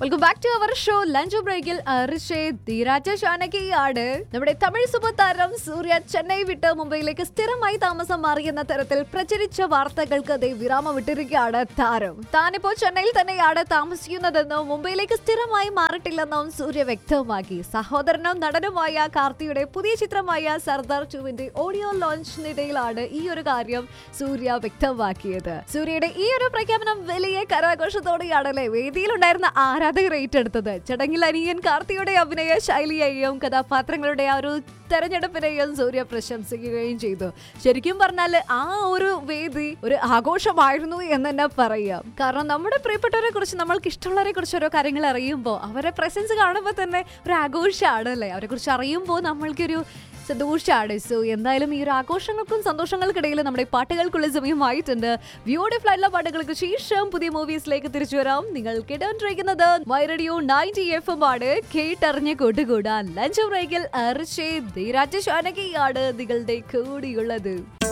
welcome back to our show lunch ബ്രേക്കിൽ ധീരാജ ഷാനകിയാണ് നമ്മുടെ Tamil super താരം സൂര്യ ചെന്നൈ വിട്ട് മുംബൈയിലേക്ക് സ്ഥിരമായി താമസം മാറിയെന്ന തരത്തിൽ പ്രചരിച്ച വാർത്തകൾക്ക് അതേ വിരാമം വിട്ടിരിക്കുകയാണ് താരം താനിപ്പോ ചെന്നൈയിൽ തന്നെയാണ് താമസിക്കുന്നതെന്നും മുംബൈയിലേക്ക് സ്ഥിരമായി മാറിയിട്ടില്ലെന്നും സൂര്യ വ്യക്തമാക്കി സഹോദരനും നടനുമായ കാർത്തിയുടെ പുതിയ ചിത്രമായ സർദാർ ടുവിന്റെ ഓഡിയോ ലോഞ്ചിനിടയിലാണ് ഈ ഒരു കാര്യം സൂര്യ വ്യക്തമാക്കിയത് സൂര്യയുടെ ഈ ഒരു പ്രഖ്യാപനം വലിയ കരാഘോഷത്തോടെയാണല്ലേ വേദിയിലുണ്ടായിരുന്ന ആരാധകർ ഏറ്റെടുത്തത് ചടങ്ങിൽ അനിയൻ കാർത്തിയുടെ അഭിനയ ശൈലിയെയും കഥാപാത്രങ്ങളുടെ ആ ഒരു തെരഞ്ഞെടുപ്പിനെയും സൂര്യ പ്രശംസിക്കുകയും ചെയ്തു ശരിക്കും പറഞ്ഞാൽ ആ ഒരു വേദി ഒരു ആഘോഷമായിരുന്നു എന്ന് തന്നെ പറയാം കാരണം നമ്മുടെ പ്രിയപ്പെട്ടവരെ കുറിച്ച് നമ്മൾക്ക് ഇഷ്ടമുള്ളവരെ കുറിച്ച് ഓരോ കാര്യങ്ങൾ അറിയുമ്പോൾ അവരെ പ്രസൻസ് കാണുമ്പോൾ തന്നെ ഒരു ആഘോഷമാണ് അല്ലേ അവരെ കുറിച്ച് അറിയുമ്പോൾ നമ്മൾക്കൊരു സന്തോഷമാണ് സോ എന്തായാലും ഈ ഒരു ആഘോഷങ്ങൾക്കും സന്തോഷങ്ങൾക്കിടയിൽ നമ്മുടെ പാട്ടുകൾക്കുള്ള സമയമായിട്ടുണ്ട് ബ്യൂട്ടിഫുൾ ആയിട്ടുള്ള പാട്ടുകൾക്ക് ശേഷം പുതിയ മൂവീസിലേക്ക് തിരിച്ചു വരാം നിങ്ങൾ കേട്ടോണ്ടിരിക്കുന്നത് my radio ninety F M ആണ് കേട്ടറിഞ്ഞ് കൂട്ടുകൂടാൻ ലഞ്ച് ബ്രേക്കിൽ അർഷേ ധീരാജ ഷാനകിയാണ് നിങ്ങളുടെ കൂടിയുള്ളത്